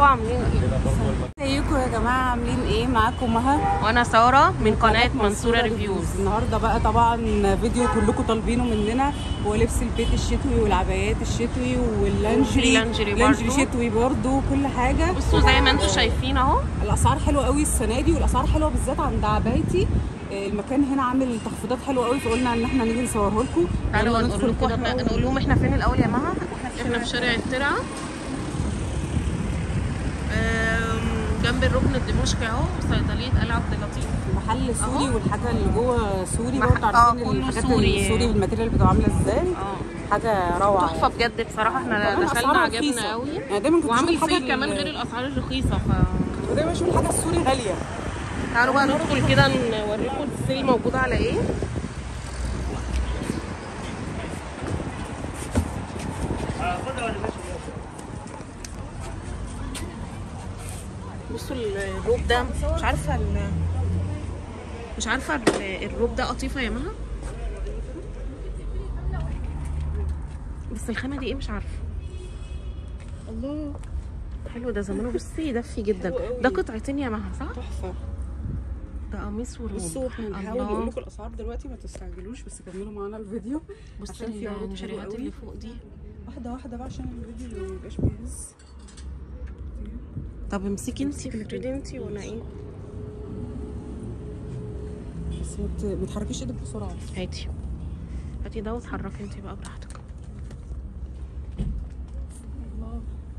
عاملين ايه ازيكم يا جماعه عاملين ايه معاكم مها وانا ساره من قناه منصوره ريفيوز النهارده بقى طبعا فيديو كلكم طالبينه مننا هو لبس البيت الشتوي والعبايات الشتوي واللانجري وفي لانجري لانجري برضو. شتوي برضو كل حاجه بصوا زي ما انتم شايفين اهو الاسعار حلوه قوي السنه دي والاسعار حلوه بالذات عند عبايتي آه، المكان هنا عامل تخفيضات حلوه قوي فقلنا ان احنا نيجي نصوره لكم تعالوا يلا نقول ندخل لكم كده احنا في أول نقول لهم احنا فين الاول يا مها احنا في شارع الترعه آم، جنب الركن الدمشقي اهو صيدليه قلعه عبد اللطيف محل سوري أهو. والحاجه اللي جوه سوري مح- برضه آه، عارفين كله الحاجات سوري. السوري بالماتيريال بتبقى عامله ازاي اه حاجه روعه تحفه بجد بصراحه احنا كمان دخلنا أسعارها عجبنا رخيصة. قوي يعني دايما كنت وعامل بشوف الحاجه سيل كمان ال- غير الاسعار الرخيصه ف ودايما بشوف الحاجه السوري غاليه تعالوا بقى ندخل كده نوريكم السيل موجود على ايه بصوا الروب ده مش عارفه ال... مش عارفه ال- الروب ده قطيفه يا مها بس الخامه دي ايه مش عارفه الله حلو ده زمانه بصي يدفي جدا حلو قوي. ده قطعتين يا مها صح تحفه ده قميص وروب بصوا احنا هنحاول الله. نقول لكم الاسعار دلوقتي ما تستعجلوش بس كملوا معانا الفيديو بص عشان في عروض حلوة الشريحات قوي. اللي فوق دي واحده واحده بقى عشان الفيديو ما يبقاش بيهز طب امسكي انتي تبتدي انتي ولا ايه؟ بس ما ت- ما تحركيش ايدك بسرعه هاتي هاتي ده واتحركي انتي بقى براحتك الله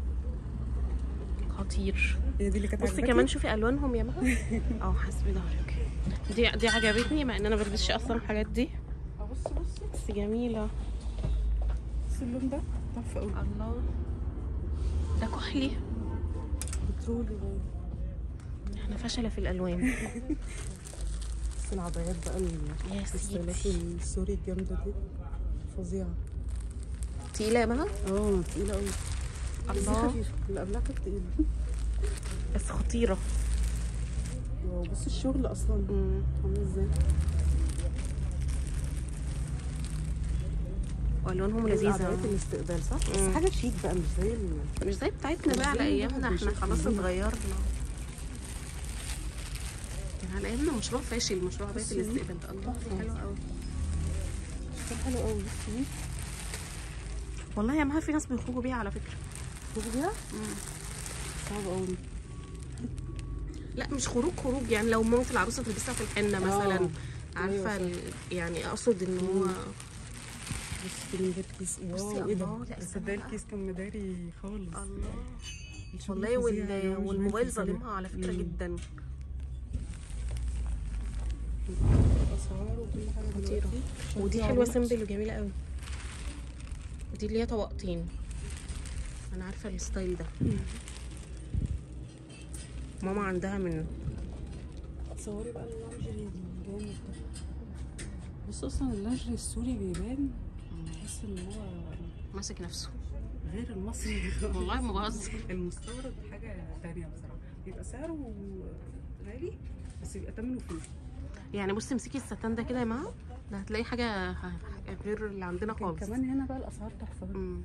خطير هي دي اللي كانت بصي عاجباكي؟ كمان شوفي الوانهم يا مها اه حسبي ظهرك دي دي عجبتني مع ان انا بلبسش اصلا الحاجات دي اه بصي بصي بس جميله بصي اللون ده تحفه قوي الله ده كحلي بترولي باين احنا فشله في الالوان بس العبايات بقى ال- يا الستايلات سيدي السوري الجامده دي فظيعه تقيله يا مها اه تقيله قوي بس دي الله خفيفه اللي قبلها كانت تقيله بس خطيره واو بصي الشغل اصلا مم. عامل ازاي والوانهم العبايات لذيذه الاستقبال صح؟ بس مم. حاجه شيك بقى مش زي ال... مش زي بتاعتنا مش بقى على زي ايامنا الواحد احنا بيشوف خلاص الدنيا. اتغيرنا كان على ايامنا مشروع فاشل مشروع بيت بصي. الاستقبال ده الله تحفة. حلو قوي كان حلو قوي بصي والله يا مها في ناس بيخرجوا بيها على فكره شوفي بيها صعب قوي لا مش خروج خروج يعني لو مامة العروسه تلبسها في الحنه مثلا آه. عارفه أيوة ال- يعني اقصد ان هو بصي من غير كيس بصي واو ايه ده الله، لا، بس استنى ده بقى. الكيس كان مداري خالص الله الشغل والله فظيع وال... يعني، مش والموبايل باين في ظالمها على فكره مم. جدا اسعار وكل حاجه خطيره دلوقتي. عشان ودي في حلوه عروض. سيمبل وجميله قوي دي اللي هي طبقتين انا عارفه الستايل ده ماما عندها من تصوري بقى اللانجري الجامد ده بص اصلا اللانجري السوري بيبان تحس ان هو ماسك نفسه غير المصري والله ما بهزر المستورد حاجه تانية بصراحه بيبقى سعره غالي بس بيبقى تمنه فيه يعني بصي امسكي الستان ده كده يا مها ده هتلاقي حاجه حاجة غير اللي عندنا لكن خالص كمان هنا بقى الاسعار تحفه مم.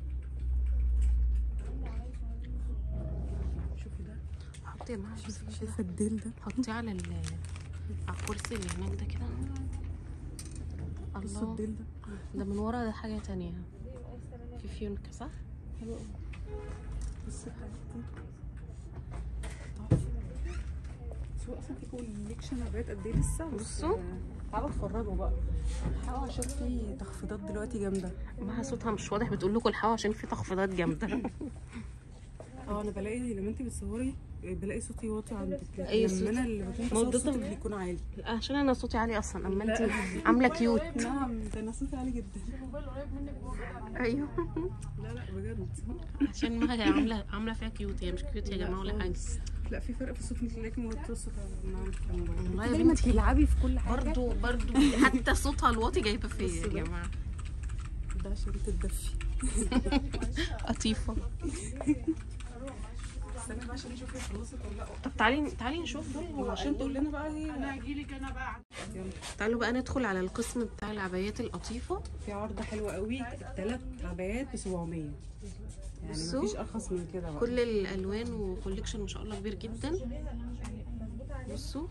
شوفي ده حطي يا مها بصي كده شايفه الديل ده حطيه على ال على الكرسي اللي هناك ده كده بصوا الله الديل ده ده من ورا ده حاجه تانية في فيونكه صح حلو قوي بصي الحاجات دي تحفه بس هو اصلا في كوليكشن عبايات قد ايه لسه بس، بصوا. آه، تعالوا اتفرجوا بقى الحقوا عشان في تخفيضات دلوقتي جامده معاها صوتها مش واضح بتقول لكم الحقوا عشان في تخفيضات جامده اه انا بلاقي لما انت بتصوري بلاقي صوتي واطي عندك لكن أي لما صوت. انا اللي بكون ما هو بصور ده صوتك طبيعي. بيكون عالي عشان انا صوتي عالي اصلا اما انت لا. عامله كيوت نعم ده انا صوتي عالي جدا ايوه لا لا بجد عشان ما هي عامله عامله فيها كيوت هي مش كيوت يا لا جماعه ولا حاجه خالص. لا في فرق في الصوت انت تلاقيكي موطيه الصوت نعم والله يا دايما بنتي. تلعبي في كل حاجه برضو برضو حتى صوتها الواطي جايبه فيا يا بصي بقى. جماعه ده عشان تتدفي قطيفه استنى بقى عشان اشوف هي خلصت ولا لا طب تعالي تعالي نشوف دول هو عشان تقول لنا بقى هي انا يلا تعالوا بقى ندخل على القسم بتاع العبايات القطيفه في عرض حلو قوي ثلاث عبايات ب 700 يعني بصوا. مفيش ارخص من كده بقى كل الالوان وكوليكشن ما شاء الله كبير جدا بصوا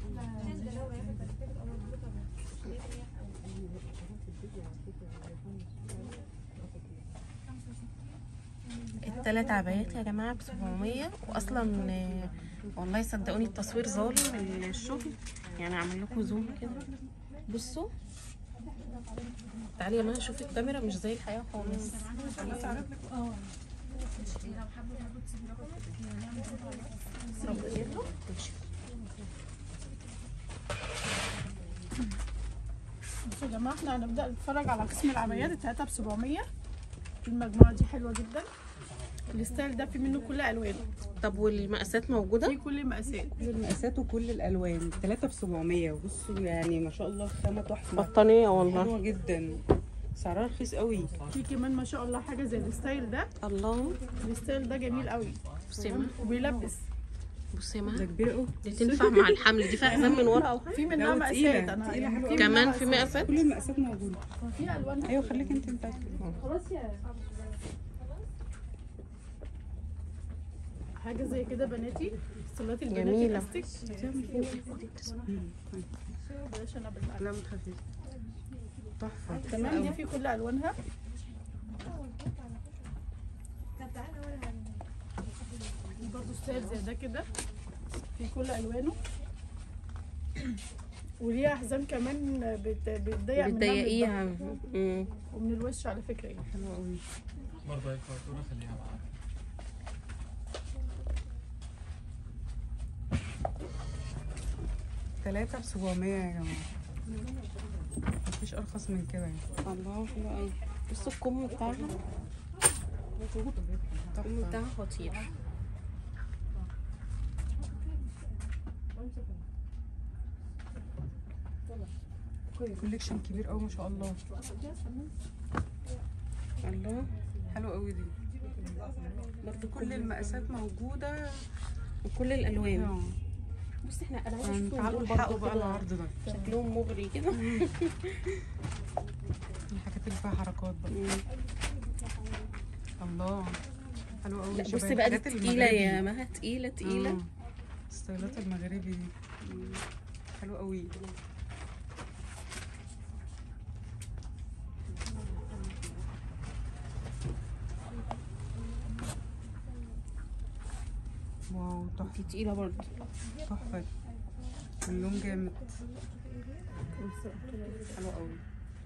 التلات عبايات يا جماعة ب 700 واصلا آه، والله صدقوني التصوير ظالم الشغل يعني اعمل لكم زوم كده بصوا تعالي يا ماما شوفي الكاميرا مش زي الحقيقة خالص طب يلا ماشي. بصوا يا جماعه احنا هنبدا نتفرج على قسم العبايات التلاته ب 700 المجموعه دي حلوه جدا الستايل ده في منه كل الوانه طب والمقاسات موجودة؟ في كل المقاسات كل المقاسات وكل الالوان 3 ب 700 وبصوا يعني ما شاء الله الخامه تحفه بطانية والله حلوه جدا سعرها رخيص قوي في كمان ما شاء الله حاجه زي الستايل ده الله الستايل ده جميل قوي بصي يا ماما وبيلبس بصي يا ده ماما كبير قوي دي تنفع مع الحمل دي فيها حزام من ورا او حاجة في منها لا، مقاسات وتقيلة، انا تقيلة يعني حلوة في كمان منها في مقاسات. مقاسات كل المقاسات موجوده في الوان ايوه خليك انت بتاعتك خلاص يا حاجه زي كده بناتي ستايلات البنات جميلة. الاستيك بلاش انا بالعكس لا ما تخافيش تحفه تمام دي في كل الوانها في برضه ستايل زي ده كده في كل الوانه وليها حزام كمان بت- بتضيق منها من الظهر بتضيقيها مم. ومن الوش على فكره يعني حلوه قوي برضه هيك فاتورة خليها معاك ثلاثة ب 700 يا جماعة مفيش أرخص من كده يعني الله حلو قوي بصوا الكم بتاعها الكم بتاعها خطير كوليكشن كبير قوي ما شاء الله الله حلو قوي دي برضه كل المقاسات موجودة وكل الالوان اه بصي احنا انا عايزه يعني اشوف تعالوا دول الحقوا برضه بقى كده العرض ده شكلهم مغري كده الحاجات اللي فيها حركات بقى مم. الله حلو قوي لا شبه بصي بقى دي الحاجات تقيله يا المغربي. مها تقيله تقيله آه. ستايلات المغربي دي حلو قوي واو تحفة دي تقيله برضه تحفة اللون جامد حلو قوي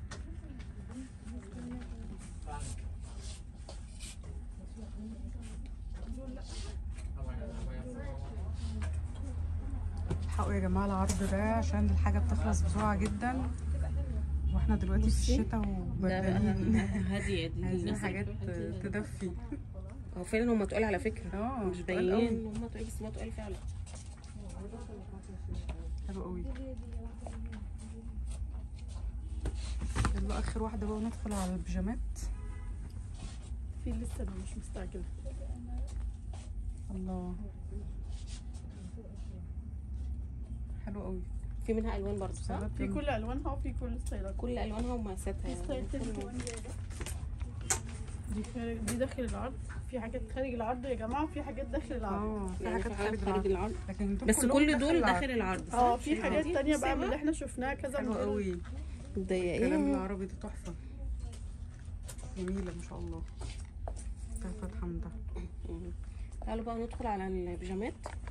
الحقوا يا جماعة العرض ده عشان الحاجة بتخلص بسرعة جدا واحنا دلوقتي في بصي، الشتاء ده وبردانين هاديه دي عايزين الناس حاجات هادية. تدفي هو فعلا هم تقال على فكره اه مش تقال قوي. باينين ان هم تقال بس هم تقال فعلا حلو قوي يلا اخر واحدة بقى وندخل على البيجامات في لسه انا مش مستعجله الله حلو قوي في منها الوان برضه صح سلطة في كل الوانها وفي كل ستايلات كل الوانها ومقاساتها في ستايل تاني يعني كمان زي ده دي خارج دي داخل العرض في حاجات خارج العرض يا جماعه وفي حاجات داخل العرض اه في يعني حاجات في حاجات خارج خارج العرض العرض لكن دول بس كلهم كل داخل دول العرض. داخل العرض صح؟ اه في حاجات دي تانية بقى بصي من اللي احنا شفناها كذا حلو موديل قوي الكلام مضايقين العربي ده تحفة جميلة ما شاء الله تحفة حمدة تعالوا بقى ندخل على البيجامات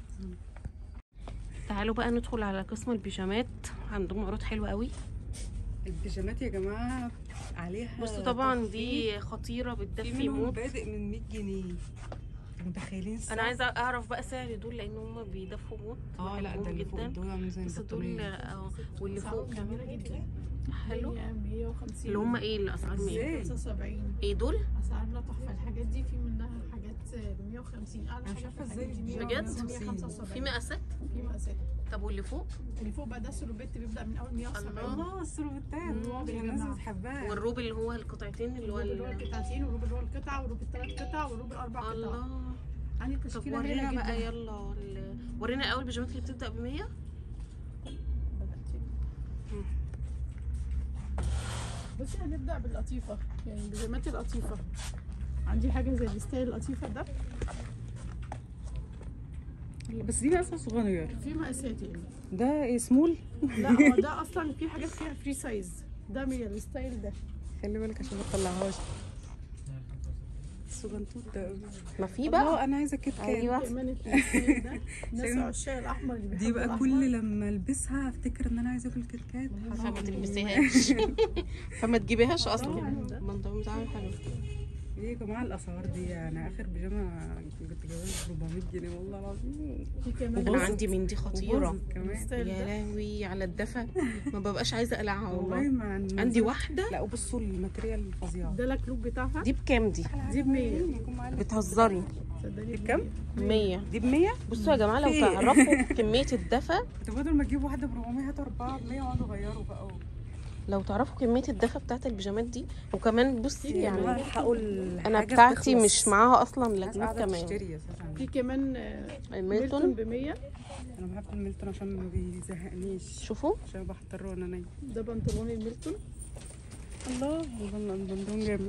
تعالوا بقى ندخل على قسم البيجامات عندهم عروض حلوه قوي البيجامات يا جماعة عليها بصوا طبعا تخفيض. دي خطيره في بتدفي منهم موت بادئ من 100 جنيه متخيلين انا السعر؟ عايزه اعرف بقى سعر دول لان هم بيدفوا موت اه لا ده بحبهم اللي فوق جدا دول عاملين زي بس دول البطارية اه واللي فوق اسعارهم كمان جميله جدا حلو 150 اللي هم ايه الاسعار مين ازاي؟ 75 ايه دول اسعارنا تحفه الحاجات دي في منها حاجات ب 150 اعلى أنا مش حاجه في عارفة الحاجات ازاي دي بجد؟ 175 في مقاسات في مقاسات طب واللي فوق اللي فوق بقى ده سلوبيت بيبدا من اول 170 الله. الله السروبتات مم. الناس بتحبها والروب اللي هو القطعتين اللي هو الروب اللي هو ال- القطعتين والروب اللي هو القطعه والروب الثلاث قطع والروب الاربع قطع الله عندي طب تشكيله ورينا هايله بقى جدا يلا ال- ورينا اول بيجامات اللي بتبدا ب 100 بصي هنبدا باللطيفه يعني البيجامات اللطيفه عندي حاجه زي الستايل اللطيفه ده بس دي مقاسها صغير في مقاسات يعني ده إيه، سمول لا هو ده اصلا في حاجات فيها فري سايز ده من الستايل ده خلي بالك عشان ما تطلعهاش الصغنطوط ده قوي ما في الله بقى انا عايزه كيت كات ايوه كمان الستايل ده ناس شايفة؟ عشاق الاحمر اللي دي بيحبوا بقى الأحمر. كل لما البسها افتكر ان انا عايزه اكل كيت كات فما تلبسيهاش فما تجيبيهاش اصلا حرام ده. المنظر بتاعها حلو ايه يا جماعه الاسعار دي انا اخر بيجامه كنت جايباها ب 400 جنيه والله العظيم في كمان انا عندي من دي خطيره وباظت كمان الستايل يا ده لهوي على الدفا ما ببقاش عايزه اقلعها والله والله ما عن- عندي واحده لا وبصوا الماتريال فظيعه ده لك لوك بتاعها دي بكام دي دي ب 100 بتهزري صدقني بكام؟ 100 دي ب 100 بصوا يا جماعه لو في إيه؟ تعرفوا كميه الدفا انتوا بدل ما تجيبوا واحده ب 400 هاتوا اربعه ب 100 وقعدوا غيروا بقى لو تعرفوا كميه الدفا بتاعت البيجامات دي وكمان بصي يعني يعني الحقوا انا بتاعتي مش معاها اصلا لجنات كمان تشتري اساسا في كمان آه، ميلتون الميلتون ب 100 انا بحب الميلتون عشان ما بيزهقنيش شوفوا عشان بحضر وانا نايمه ده بنطلون الميلتون الله البن- البندون جامد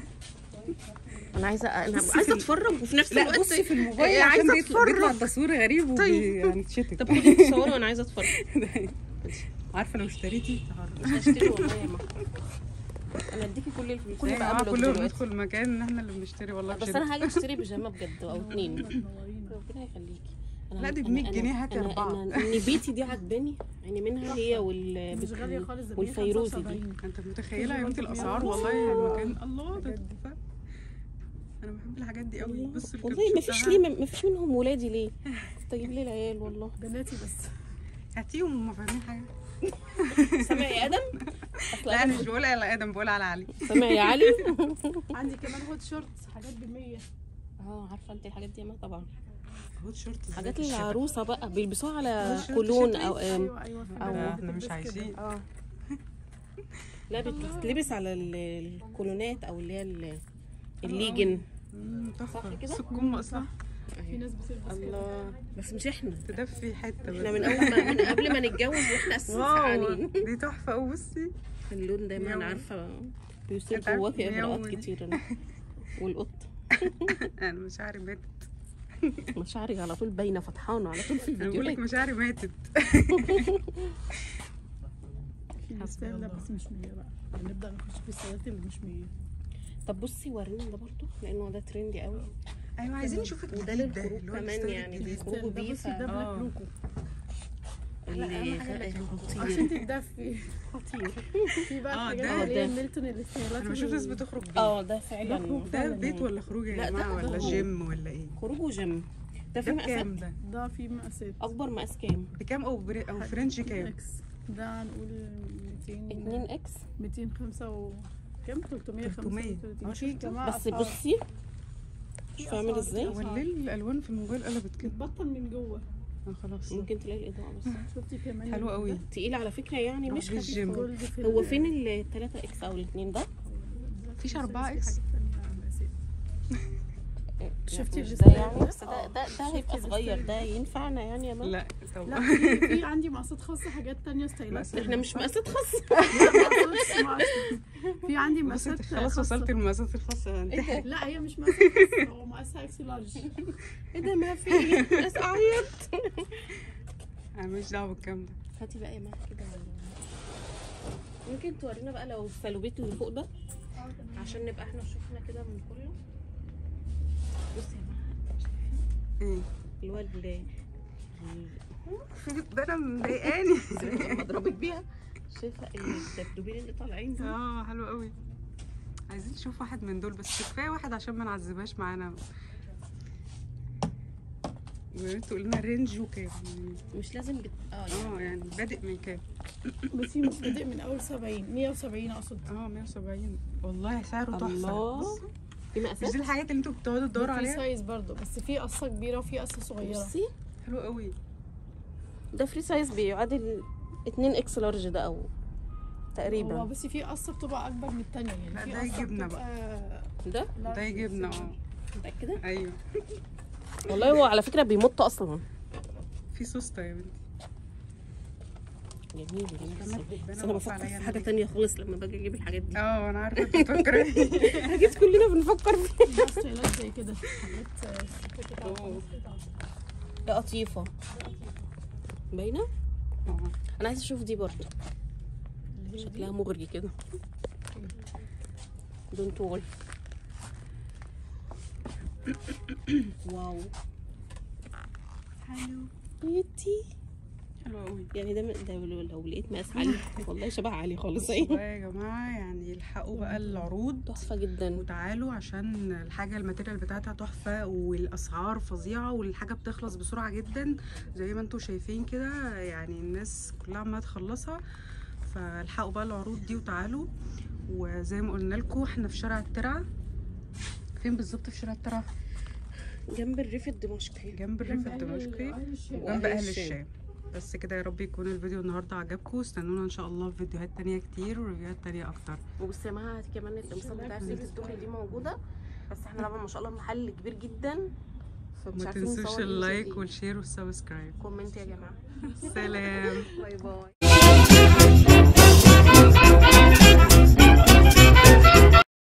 انا عايزه انا عايزه اتفرج وفي نفس لا الوقت بصي في الموبايل إيه، عشان عايزة بيطلع, بيطلع أتفرج. التصوير غريب وبي طيب. يعني تشتت طب خدي تصوري وانا عايزه اتفرج عارفه لو اشتريتي مش هشتري والله يا ماما انا اديكي كل الفلوس كل اللي بقى بقابله كلهم دلوقتي ندخل مكان ان احنا اللي بنشتري والله بس بجد. انا هاجي اشتري بيجامه بجد او اتنين منورين ربنا يخليكي أنا- لا، دي ب أنا- 100 أنا- جنيه هاتي أنا- أربعة. أنا- ان بيتي دي عجباني يعني منها هي وال مش غاليه خالص ده والفيروزي دي 175. انت متخيله يا بنتي برضه الاسعار بيعملوا والله صح. المكان الله ده بجد. تحفه انا بحب الحاجات دي قوي بصوا والله ما فيش ليه ما فيش منهم ولادي ليه كنت اجيب لي العيال والله بناتي بس هاتيهم هم فاهمين حاجه سامع يا ادم اصل لا انا أدم- مش بقول على ادم بقول على علي سامع يا علي عندي كمان هوت شورت حاجات ب 100 اه عارفه انت الحاجات دي يا ما طبعا هوت شورت إزاي حاجات في الشتاء؟ العروسه بقى بيلبسوها على هوت شورت كولون شتوي؟ او آم، ايوه ايوه في أو- بنات لا، احنا مش بتلبس كده. عايزين اه لا بتلبس على ال- الكولونات او اللي هي ال- الليجن مم، صح تحفه كده؟ سكوم اصلا في ناس بتلبس كده الله بس مش احنا تدفي حته احنا بس. من اول ما من قبل ما نتجوز واحنا اساسا واو سعانين دي تحفه قوي بصي اللون ده ما مياو. انا عارفه بيصير أنت عارفة جواكي مياو اجراءات دي؟ كتير أنا. والقط انا مشاعري ماتت مشاعري على طول باينه فطحانه على طول في انا بقول لك الفيديوهات مشاعري ماتت في الستايل ده بس مش 100 بقى نبدا نخش في الستايلات اللي مش 100 طب بصي وريني ده برضو لانه ده ترندي قوي ايوه عايزين نشوف وده الجديد ده للخروج اللي هو كمان الستايل يعني الجديد. بيخرجوا ده بيه بصي ده ف- بلاك آه. لوكو اللي أهم حاجة خ- عشان خطير تتدفي خطير في بقى آه، حاجات ده- اللي هي ده. الميلتون الستايلات انا بشوف ناس وال- بتخرج بيه اه ده فعلا ده بيت ولا خروج لا، يا ده جماعه ولا خروج. جيم ولا ايه خروج وجيم ده في ده مقاسات بكام ده ده في مقاسات اكبر مقاس كام بكام او بري او فرنش كام اكس ده هنقول 200 2 اكس 205 و كام 335 آه، في شفتوا؟ جماعه بس أسعار. بصي شوف اعمل ازاي هو ليه الالوان في الموبايل قلبت كده بتبطل من جوه آه، خلاص ممكن تلاقي الاضاءه بس شفتي كمان حلو قوي تقيل على فكره يعني مش في خفيف الجيم. جولد في هو ال- فين ال 3 اكس او الاثنين ده مفيش في أربعة حاجات إكس؟ تانية مقاسات. شفتي مش ده الستايل يعني ده؟ بس ده ده, ده شفتي هيبقى صغير الستايل ده ينفعنا يعني يا ماما لا لا طبعا في في عندي مقاسات خاصه حاجات تانية ستايلات مقاسات. احنا مش مقاسات خاصه لا، مقاسات- في عندي بس مقاسات انت خلاص خاصة. وصلت المقاسات الخاصه انتحر لا هي مش مقاسات خاصة، هو مقاسها اكس لارج ايه ده ما في ناس اعيط انا مش دعوه بالكلام ده هاتي بقى يا ماما كده ممكن تورينا بقى لو السلوبيت اللي فوق ده عشان نبقى احنا شفنا كده من كله بصي يا ماما شايفين ايه اللي هو ال- ده انا مضايقاني ال- مضربك بيها شايفه الدبدوبين اللي طالعين دول اه حلو قوي عايزين نشوف واحد من دول بس كفايه واحد عشان ما نعذبهاش معانا وانتوا قلنا رينج وكام مش لازم بت... اه يعني اه يعني بادئ من كام بس في بادئ من اول 70 170 اقصد اه 170 والله سعره تحفه الله. بص، في مش مقاسات دي الحاجات اللي انتوا بتقعدوا تدوروا في عليها سايز برضه بس في قصه كبيره وفي قصه صغيره بصي حلو قوي ده فري سايز بيعادل 2 اكس لارج ده او هو تقريبا بس في قصه بتبقى اكبر من الثانيه يعني لا، في ده قصة يجيبنا بتبقى ده large ده يجيبنا بس- اه متاكده ايوه والله هو على فكره بيمط اصلا في سوسته يا بنتي جميل جميل لما بس- الدبانة بس انا واقفة بفكر عليا في حاجه أنا تانية خالص لما باجي اجيب الحاجات دي اه انا عارفه انت بتفكري حاجات كلنا بنفكر فيها ستايلات زي كده حاجات آه، ست قطع، أوه. خمس قطع. يا قطيفه باينه اه انا عايزه اشوف دي برضه اللي هي دي. شكلها مغري كده دونت ووري واو حلو بيتي حلو قوي يعني ده ده لو لو لقيت مقاس علي والله شبه علي خالص ايوه يا جماعه يعني الحقوا بقى العروض تحفه جدا وتعالوا عشان الحاجه الماتيريال بتاعتها تحفه والاسعار فظيعه والحاجه بتخلص بسرعه جدا زي ما انتم شايفين كده يعني الناس كلها عماله تخلصها فالحقوا بقى العروض دي وتعالوا وزي ما قلنا لكم احنا في شارع الترعه فين بالظبط في شارع الترعه جنب الريف الدمشقي جنب الريف جنب أهل- الدمشقي أهل الشام. وجنب وأهل اهل الشام. الشام بس كده يا رب يكون الفيديو النهارده عجبكم استنونا ان شاء الله في فيديوهات تانية كتير وريفيوهات تانية اكتر وبصي يا جماعه كمان التمثال بتاع سيف الدخل دي موجوده بس احنا طبعا ما شاء الله محل كبير جدا فمش وما عارفين تنسوش نصور إيه اللايك وإيه. والشير والسبسكرايب كومنت يا جماعه سلام باي باي